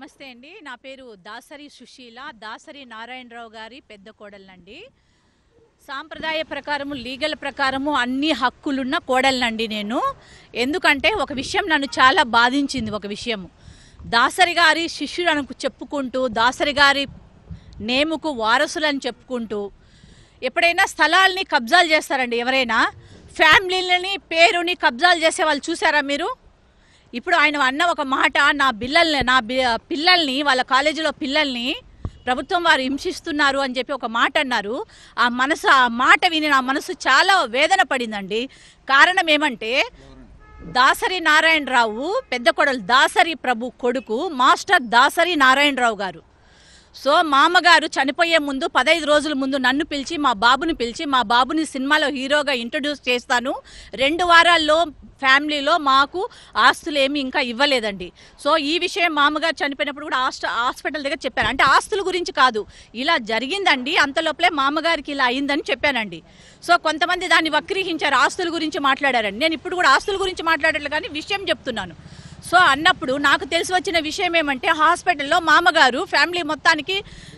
నమస్తే అండి నా పేరు దాసరి సుశీల దాసరి నారాయణరావు గారి పెద్ద కోడలండి సాంప్రదాయ ప్రకారము లీగల్ ప్రకారము అన్ని హక్కులున్న కోడలనండి నేను ఎందుకంటే ఒక విషయం నన్ను చాలా బాధించింది ఒక విషయం దాసరి గారి శిష్యులను చెప్పుకుంటూ దాసరి గారి నేముకు వారసులని చెప్పుకుంటూ ఎప్పుడైనా స్థలాల్ని కబ్జాలు చేస్తారండి ఎవరైనా ఫ్యామిలీలని పేరుని కబ్జాలు చేసే వాళ్ళు చూసారా మీరు ఇప్పుడు ఆయన అన్న ఒక మాట నా పిల్లల్ని నా బి- పిల్లల్ని వాళ్ళ కాలేజీలో పిల్లల్ని ప్రభుత్వం వారు హింసిస్తున్నారు అని చెప్పి ఒక మాట అన్నారు ఆ మనసు ఆ మాట విని నా మనసు చాలా వేదన పడిందండి కారణం ఏమంటే దాసరి నారాయణరావు పెద్ద కొడలు దాసరి ప్రభు కొడుకు మాస్టర్ దాసరి నారాయణరావు గారు సో మామగారు చనిపోయే ముందు పదహైదు రోజుల ముందు నన్ను పిలిచి మా బాబుని పిలిచి మా బాబుని సినిమాలో హీరోగా ఇంట్రడ్యూస్ చేస్తాను రెండు వారాల్లో ఫ్యామిలీలో మాకు ఆస్తులు ఏమి ఇంకా ఇవ్వలేదండి సో ఈ విషయం మామగారు చనిపోయినప్పుడు కూడా హాస్ట హాస్పిటల్ దగ్గర చెప్పాను అంటే ఆస్తుల గురించి కాదు ఇలా జరిగిందండి అంతలోపలే మామగారికి ఇలా అయిందని చెప్పానండి సో కొంతమంది దాన్ని వక్రీహించారు ఆస్తుల గురించి మాట్లాడారండి నేను ఇప్పుడు కూడా ఆస్తుల గురించి మాట్లాడట్లేదు కానీ విషయం చెప్తున్నాను సో అన్నప్పుడు నాకు తెలిసి వచ్చిన విషయం ఏమంటే హాస్పిటల్లో మామగారు ఫ్యామిలీ మొత్తానికి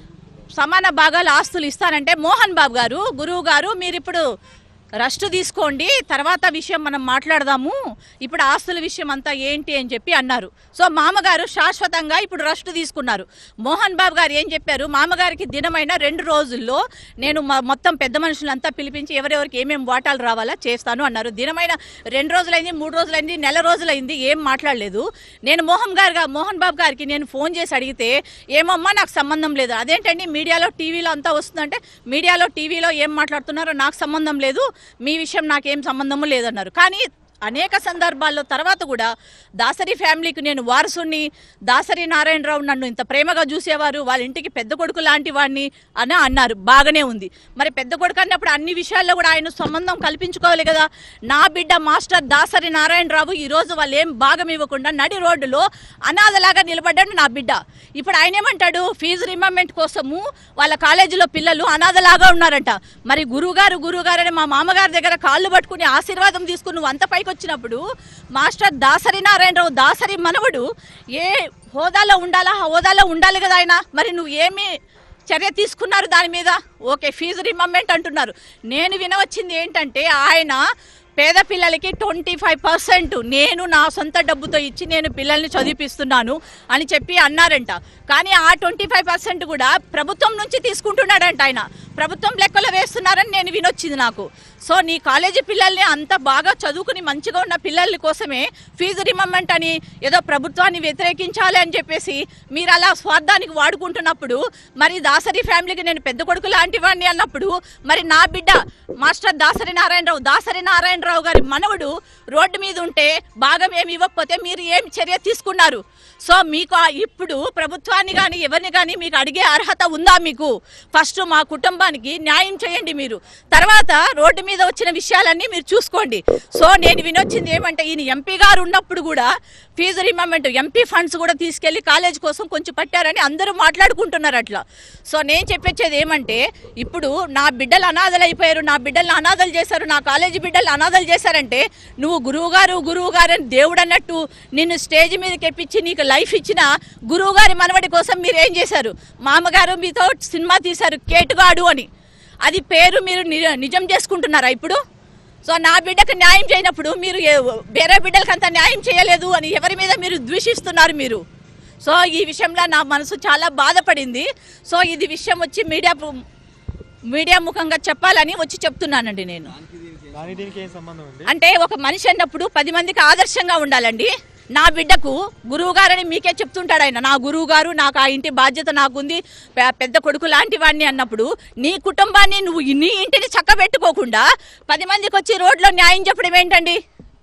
సమాన భాగాలు ఆస్తులు ఇస్తానంటే మోహన్ బాబు గారు గురువు గారు మీరు ఇప్పుడు రెస్ట్ తీసుకోండి తర్వాత విషయం మనం మాట్లాడదాము ఇప్పుడు ఆస్తుల విషయం అంతా ఏంటి అని చెప్పి అన్నారు సో మామగారు శాశ్వతంగా ఇప్పుడు రెస్ట్ తీసుకున్నారు మోహన్ బాబు గారు ఏం చెప్పారు మామగారికి దినమైన రెండు రోజుల్లో నేను మ- మొత్తం పెద్ద మనుషులంతా పిలిపించి ఎవరెవరికి ఏమేమి వాటాలు రావాలా చేస్తాను అన్నారు దినమైన రెండు రోజులైంది మూడు రోజులైంది నెల రోజులైంది ఏం మాట్లాడలేదు నేను మోహన్ గారు మోహన్ బాబు గారికి నేను ఫోన్ చేసి అడిగితే ఏమమ్మా నాకు సంబంధం లేదు అదేంటండి మీడియాలో టీవీలో అంతా వస్తుందంటే మీడియాలో టీవీలో ఏం మాట్లాడుతున్నారో నాకు సంబంధం లేదు మీ విషయం నాకేం సంబంధము లేదన్నారు కానీ అనేక సందర్భాల్లో తర్వాత కూడా దాసరి ఫ్యామిలీకి నేను వారసుని దాసరి నారాయణరావు నన్ను ఇంత ప్రేమగా చూసేవారు వాళ్ళ ఇంటికి పెద్ద కొడుకు లాంటి వాడిని అని అన్నారు బాగానే ఉంది మరి పెద్ద కొడుకు అన్నప్పుడు అన్ని విషయాల్లో కూడా ఆయన సంబంధం కల్పించుకోవాలి కదా నా బిడ్డ మాస్టర్ దాసరి నారాయణరావు ఈ రోజు వాళ్ళు ఏం భాగం ఇవ్వకుండా నడి రోడ్డులో అనాథలాగా నిలబడ్డాడు నా బిడ్డ ఇప్పుడు ఆయన ఏమంటాడు ఫీజు రిమెంబర్మెంట్ కోసము వాళ్ళ కాలేజీలో పిల్లలు అనాథలాగా ఉన్నారంట మరి గురువుగారు గురువుగారు అని మా మామగారి దగ్గర కాళ్ళు పట్టుకుని ఆశీర్వాదం తీసుకుని నువ్వు అంత పైకి వచ్చినప్పుడు మాస్టర్ దాసరి నారాయణరావు దాసరి మనవడు ఏ హోదాలో ఉండాలా ఆ హోదాలో ఉండాలి కదా ఆయన మరి నువ్వు ఏమి చర్య తీసుకున్నారు దాని మీద ఓకే ఫీజు రిమెంబర్మెంట్ అంటున్నారు నేను వినవచ్చింది ఏంటంటే ఆయన పేద పిల్లలకి ట్వంటీ ఫైవ్ పర్సెంట్ నేను నా సొంత డబ్బుతో ఇచ్చి నేను పిల్లల్ని చదివిపిస్తున్నాను అని చెప్పి అన్నారంట కానీ ఆ ట్వంటీ ఫైవ్ పర్సెంట్ కూడా ప్రభుత్వం నుంచి తీసుకుంటున్నాడంట ఆయన ప్రభుత్వం లెక్కలో వేస్తున్నారని నేను వినొచ్చింది నాకు సో నీ కాలేజీ పిల్లల్ని అంత బాగా చదువుకుని మంచిగా ఉన్న పిల్లల కోసమే ఫీజు రిమెంబర్మెంట్ అని ఏదో ప్రభుత్వాన్ని వ్యతిరేకించాలి అని చెప్పేసి మీరు అలా స్వార్థానికి వాడుకుంటున్నప్పుడు మరి దాసరి ఫ్యామిలీకి నేను పెద్ద కొడుకు లాంటి వాడిని అన్నప్పుడు మరి నా బిడ్డ మాస్టర్ దాసరి నారాయణరావు దాసరి నారాయణరావు గారి మనవడు రోడ్డు మీద ఉంటే భాగం ఏమి ఇవ్వకపోతే మీరు ఏం చర్య తీసుకున్నారు సో మీకు ఆ ఇప్పుడు ప్రభుత్వాన్ని కానీ ఎవరిని కానీ మీకు అడిగే అర్హత ఉందా మీకు ఫస్ట్ మా కుటుంబానికి న్యాయం చేయండి మీరు తర్వాత రోడ్డు మీద వచ్చిన విషయాలన్నీ మీరు చూసుకోండి సో నేను వినొచ్చింది ఏమంటే ఈయన ఎంపీ గారు ఉన్నప్పుడు కూడా ఫీజు రిమెంబర్మెంట్ ఎంపీ ఫండ్స్ కూడా తీసుకెళ్లి కాలేజ్ కోసం కొంచెం పట్టారని అందరూ మాట్లాడుకుంటున్నారు అట్లా సో నేను చెప్పొచ్చేది ఏమంటే ఇప్పుడు నా బిడ్డలు అనాథలు అయిపోయారు నా బిడ్డలు అనాథలు చేశారు నా కాలేజీ బిడ్డలు అనాథలు చేశారంటే నువ్వు గురువు గారు గురువు గారు అని దేవుడు అన్నట్టు నిన్ను స్టేజ్ మీదకి ఎప్పించి నీకు లైఫ్ ఇచ్చిన గురువు గారి మనవడి కోసం మీరు ఏం చేశారు మామగారు మీతో సినిమా తీశారు కేటుగాడు అని అది పేరు మీరు ని- నిజం చేసుకుంటున్నారా ఇప్పుడు సో నా బిడ్డకు న్యాయం చేయనప్పుడు మీరు ఏ- వేరే బిడ్డలకి అంత న్యాయం చేయలేదు అని ఎవరి మీద మీరు ద్వేషిస్తున్నారు మీరు సో ఈ విషయంలో నా మనసు చాలా బాధపడింది సో ఇది విషయం వచ్చి మీడియా పు- మీడియా ముఖంగా చెప్పాలని వచ్చి చెప్తున్నానండి నేను దానికి దీనికి ఏం సంబంధం అండి అంటే ఒక మనిషి అన్నప్పుడు పది మందికి ఆదర్శంగా ఉండాలండి నా బిడ్డకు గురువు గారని మీకే చెప్తుంటాడు ఆయన నా గురువు గారు నాకు ఆ ఇంటి బాధ్యత నాకుంది పె- పెద్ద కొడుకు లాంటి వాడిని అన్నప్పుడు నీ కుటుంబాన్ని నువ్వు నీ ఇంటిని చక్కబెట్టుకోకుండా పది మందికి వచ్చి రోడ్లో న్యాయం చెప్పడం ఏంటండి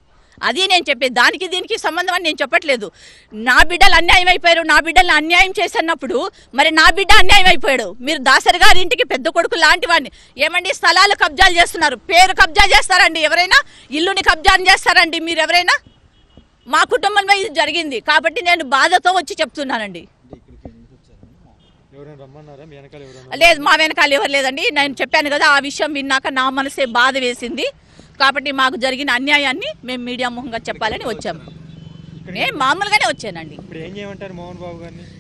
అది నేను చెప్పేది దానికి దీనికి సంబంధం అని నేను చెప్పట్లేదు నా బిడ్డలు అన్యాయం అయిపోయారు నా బిడ్డలు అన్యాయం చేసినప్పుడు మరి నా బిడ్డ అన్యాయం అయిపోయాడు మీరు దాసరి గారి ఇంటికి పెద్ద కొడుకు లాంటి వాడిని ఏమండి స్థలాలు కబ్జాలు చేస్తున్నారు పేరు కబ్జా చేస్తారండి ఎవరైనా ఇల్లుని కబ్జా చేస్తారండి మీరు ఎవరైనా మా కుటుంబంలో ఇది జరిగింది కాబట్టి నేను బాధతో వచ్చి చెప్తున్నానండి ఎవరైనా రమ్మన్నారా మీ వెనకాల ఎవరైనా లేదు మా వెనకాల ఎవరు లేదండి నేను చెప్పాను కదా ఆ విషయం విన్నాక నా మనసే బాధ వేసింది కాబట్టి మాకు జరిగిన అన్యాయాన్ని మేము మీడియా ముఖంగా చెప్పాలని వచ్చాము నేను మామూలుగానే వచ్చానండి ఇప్పుడు ఏం చేయమంటారు మోహన్ బాబు గారిని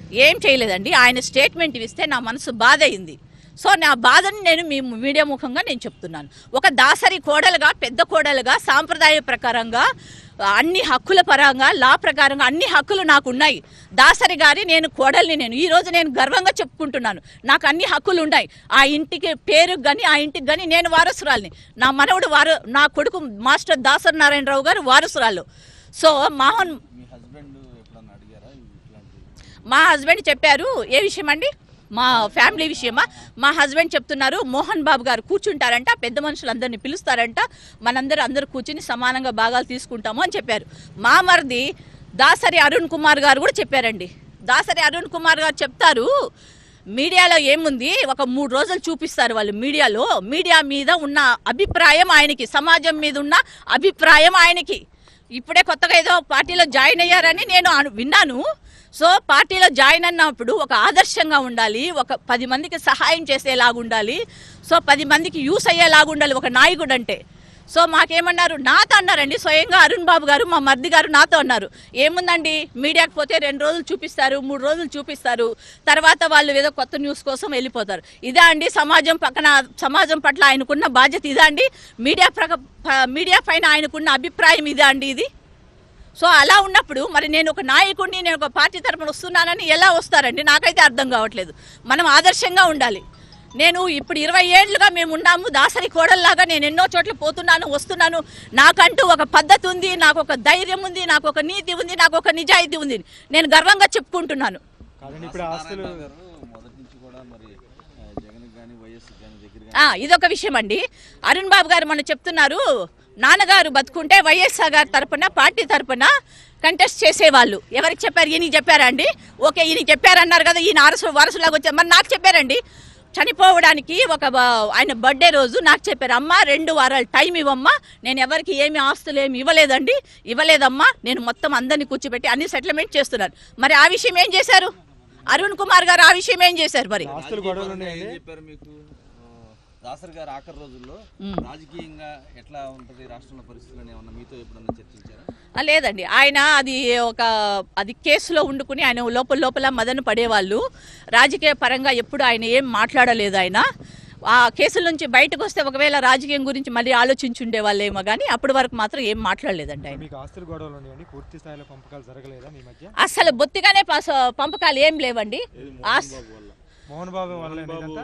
ఏం చేయలేదండి ఆయన స్టేట్మెంట్ ఇస్తే నా మనసు బాధ అయింది సో నా బాధని నేను మీ మీడియా ముఖంగా నేను చెప్తున్నాను ఒక దాసరి కోడలుగా పెద్ద కోడలుగా సాంప్రదాయ ప్రకారంగా అన్ని హక్కుల పరంగా లా ప్రకారంగా అన్ని హక్కులు నాకు ఉన్నాయి దాసరి గారి నేను కోడల్ని నేను ఈ రోజు నేను గర్వంగా చెప్పుకుంటున్నాను నాకు అన్ని హక్కులు ఉన్నాయి ఆ ఇంటికి పేరుకు కానీ ఆ ఇంటికి కానీ నేను వారసురాలిని నా మనవడు వారు నా కొడుకు మాస్టర్ దాసరి నారాయణరావు గారు వారసురాలు సో మోహన్ మీ హస్బెండ్ ఎప్పుడన్నా అడిగారా ఇట్లాంటి మా హస్బెండ్ చెప్పారు ఏ విషయం అండి మా ఫ్యామిలీ విషయమా మా హస్బెండ్ చెప్తున్నారు మోహన్ బాబు గారు కూర్చుంటారంట పెద్ద మనుషులందరినీ పిలుస్తారంట మనందరూ అందరూ కూర్చుని సమానంగా భాగాలు తీసుకుంటాము అని చెప్పారు మా మరిది దాసరి అరుణ్ కుమార్ గారు కూడా చెప్పారండి దాసరి అరుణ్ కుమార్ గారు చెప్తారు మీడియాలో ఏముంది ఒక మూడు రోజులు చూపిస్తారు వాళ్ళు మీడియాలో మీడియా మీద ఉన్న అభిప్రాయం ఆయనకి సమాజం మీద ఉన్న అభిప్రాయం ఆయనకి ఇప్పుడే కొత్తగా ఏదో పార్టీలో జాయిన్ అయ్యారని నేను అను- విన్నాను సో పార్టీలో జాయిన్ అన్నప్పుడు ఒక ఆదర్శంగా ఉండాలి ఒక పది మందికి సహాయం చేసేలాగా ఉండాలి సో పది మందికి యూస్ అయ్యేలాగా ఉండాలి ఒక నాయకుడు అంటే సో మాకేమన్నారు నాతో అన్నారండి స్వయంగా అరుణ్ బాబు గారు మా మర్ది గారు నాతో అన్నారు ఏముందండి మీడియాకి పోతే రెండు రోజులు చూపిస్తారు మూడు రోజులు చూపిస్తారు తర్వాత వాళ్ళు ఏదో కొత్త న్యూస్ కోసం వెళ్ళిపోతారు ఇదా అండి సమాజం పక్కన సమాజం పట్ల ఆయనకున్న బాధ్యత ఇదా అండి మీడియా ప్రక ప- మీడియా పైన ఆయనకున్న అభిప్రాయం ఇదా అండి ఇది సో అలా ఉన్నప్పుడు మరి నేను ఒక నాయకుడిని నేను ఒక పార్టీ తరపున వస్తున్నానని ఎలా వస్తారండి నాకైతే అర్థం కావట్లేదు మనం ఆదర్శంగా ఉండాలి నేను ఇప్పుడు ఇరవై ఏళ్ళుగా మేము ఉన్నాము దాసరి కోడల్లాగా నేను ఎన్నో చోట్ల పోతున్నాను వస్తున్నాను నాకంటూ ఒక పద్ధతి ఉంది నాకు ఒక ధైర్యం ఉంది నాకు ఒక నీతి ఉంది నాకు ఒక నిజాయితీ ఉంది నేను గర్వంగా చెప్పుకుంటున్నాను కాదండి ఇప్పుడు ఆస్తులు నారాయణ గారు మొదటి నుంచి కూడా మరి ఆ, జగన్ కానీ వైఎస్ కానీ దగ్గర ఆ, ఇదొక విషయం అండి అరుణ్ బాబు గారు మనం చెప్తున్నారు నాన్నగారు బతుకుంటే వైఎస్ఆర్ గారి తరపున పార్టీ తరపున కంటెస్ట్ చేసేవాళ్ళు ఎవరికి చెప్పారు ఈయనకి చెప్పారా అండి ఓకే ఈయన చెప్పారన్నారు కదా ఈయన వారసు వారసులాగా వచ్చారు మరి నాకు చెప్పారండి చనిపోవడానికి ఒక బ- ఆయన బర్త్డే రోజు నాకు చెప్పారు అమ్మ రెండు వారాలు టైం ఇవ్వమ్మా నేను ఎవరికి ఏమి ఆస్తులు ఏమి ఇవ్వలేదండి ఇవ్వలేదమ్మా నేను మొత్తం అందరినీ కూర్చోబెట్టి అన్ని సెటిల్మెంట్ చేస్తున్నాను మరి ఆ విషయం ఏం చేశారు అరుణ్ కుమార్ గారు ఆ విషయం ఏం చేశారు మరి ఆస్తులు గొడవలు ఏం ఉన్నాయండి చెప్పారు మీకు ఆ, దాసరి గారు ఆఖరి రోజుల్లో రాజకీయంగా ఎట్లా ఉంటది రాష్ట్రంలో పరిస్థితులు ఏమన్నా మీతో ఎప్పుడన్నా చర్చించారా ఆ, లేదండి ఆయన అది ఒక అది కేసులో ఉండుకుని ఆయన లోపల లోపల మదన పడేవాళ్ళు రాజకీయ పరంగా ఎప్పుడు ఆయన ఏం మాట్లాడలేదు ఆయన ఆ కేసుల నుంచి బయటకు వస్తే ఒకవేళ రాజకీయం గురించి మళ్ళీ ఆలోచించుండే వాళ్ళేమో కానీ అప్పటి వరకు మాత్రం ఏం మాట్లాడలేదండి ఆయన మీకు ఆస్తులు గొడవలు ఉన్నాయండి పూర్తి స్థాయిలో పంపకాలు జరగలేదా మీ మధ్య అసలు బొత్తిగానే పాస- పంపకాలు ఏం లేవండి ఆస్- మోహన్ బాబు వల్ల ఇదంతా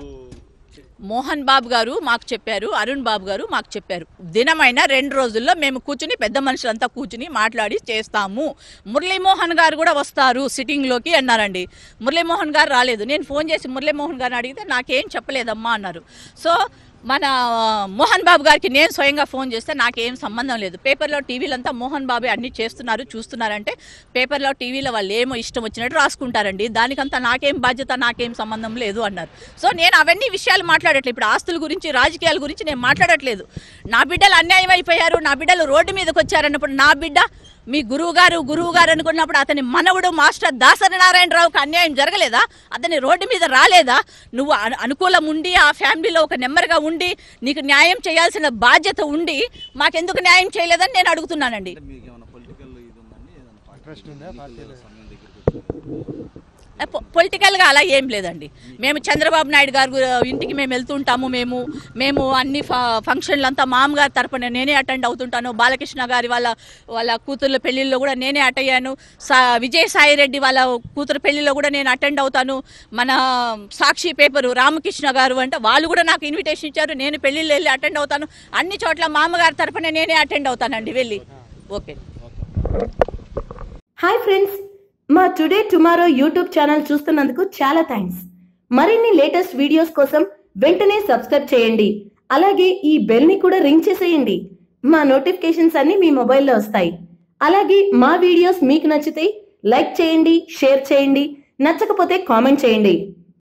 మోహన్ బాబు గారు మాకు చెప్పారు అరుణ్ బాబు గారు మాకు చెప్పారు దినమైన రెండు రోజుల్లో మేము కూర్చుని పెద్ద మనుషులంతా కూర్చుని మాట్లాడి చేస్తాము మురళీమోహన్ గారు కూడా వస్తారు సిట్టింగ్లోకి అన్నారండి మురళీమోహన్ గారు రాలేదు నేను ఫోన్ చేసి మురళీమోహన్ గారిని అడిగితే నాకేం చెప్పలేదమ్మా అన్నారు సో మన మోహన్ బాబు గారికి నేను స్వయంగా ఫోన్ చేస్తే నాకేం సంబంధం లేదు పేపర్లో టీవీలంతా మోహన్ బాబే అన్ని చేస్తున్నారు చూస్తున్నారంటే పేపర్లో టీవీలో వాళ్ళు ఏమో ఇష్టం వచ్చినట్టు రాసుకుంటారండి దానికంతా నాకేం బాధ్యత నాకేం సంబంధం లేదు అన్నారు సో నేను అవన్నీ విషయాలు మాట్లాడట్లేదు ఇప్పుడు ఆస్తుల గురించి రాజకీయాల గురించి నేను మాట్లాడట్లేదు నా బిడ్డలు అన్యాయం అయిపోయారు నా బిడ్డలు రోడ్డు మీదకి వచ్చారన్నప్పుడు నా బిడ్డ మీ గురువు గారు గురువు గారు అనుకున్నప్పుడు అతని మనవడు మాస్టర్ దాసరి నారాయణరావుకి అన్యాయం జరగలేదా అతని రోడ్డు మీద రాలేదా నువ్వు అను- అనుకూలం ఉండి ఆ ఫ్యామిలీలో ఒక నెమ్మదిగా ఉండి నీకు న్యాయం చేయాల్సిన బాధ్యత ఉండి మాకెందుకు న్యాయం చేయలేదని నేను అడుగుతున్నానండి అంటే మీకు ఏమైనా పొలిటికల్ ఇది ఉందండి ఏదైనా పార్టీ ఇంట్రెస్ట్ ఉందా పార్టీలో సమయం దగ్గరికి వచ్చింది పొలిటికల్గా అలా ఏం లేదండి మేము చంద్రబాబు నాయుడు గారు గు- ఇంటికి మేము వెళ్తుంటాము మేము మేము అన్ని ఫ- ఫంక్షన్లు అంతా మామగారి తరపున నేనే అటెండ్ అవుతుంటాను బాలకృష్ణ గారి వాళ్ళ వాళ్ళ కూతుర్ల పెళ్లిల్లో కూడా నేనే అటెండ్ అయ్యాను సా విజయసాయి రెడ్డి వాళ్ళ కూతురు పెళ్లిలో కూడా నేను అటెండ్ అవుతాను మన సాక్షి పేపరు రామకృష్ణ గారు అంటే వాళ్ళు కూడా నాకు ఇన్విటేషన్ ఇచ్చారు నేను పెళ్లిళ్ళు వెళ్ళి అటెండ్ అవుతాను అన్ని చోట్ల మామగారి తరపున నేనే అటెండ్ అవుతానండి వెళ్ళి ఓకే హాయ్ ఫ్రెండ్స్ మా టుడే టుమారో యూట్యూబ్ ఛానల్ చూస్తున్నందుకు చాలా థ్యాంక్స్ మరిన్ని లేటెస్ట్ వీడియోస్ కోసం వెంటనే సబ్స్క్రైబ్ చేయండి అలాగే ఈ బెల్ ని కూడా రింగ్ చేసేయండి మా నోటిఫికేషన్స్ అన్ని మీ మొబైల్లో వస్తాయి అలాగే మా వీడియోస్ మీకు నచ్చితే లైక్ చేయండి షేర్ చేయండి నచ్చకపోతే కామెంట్ చేయండి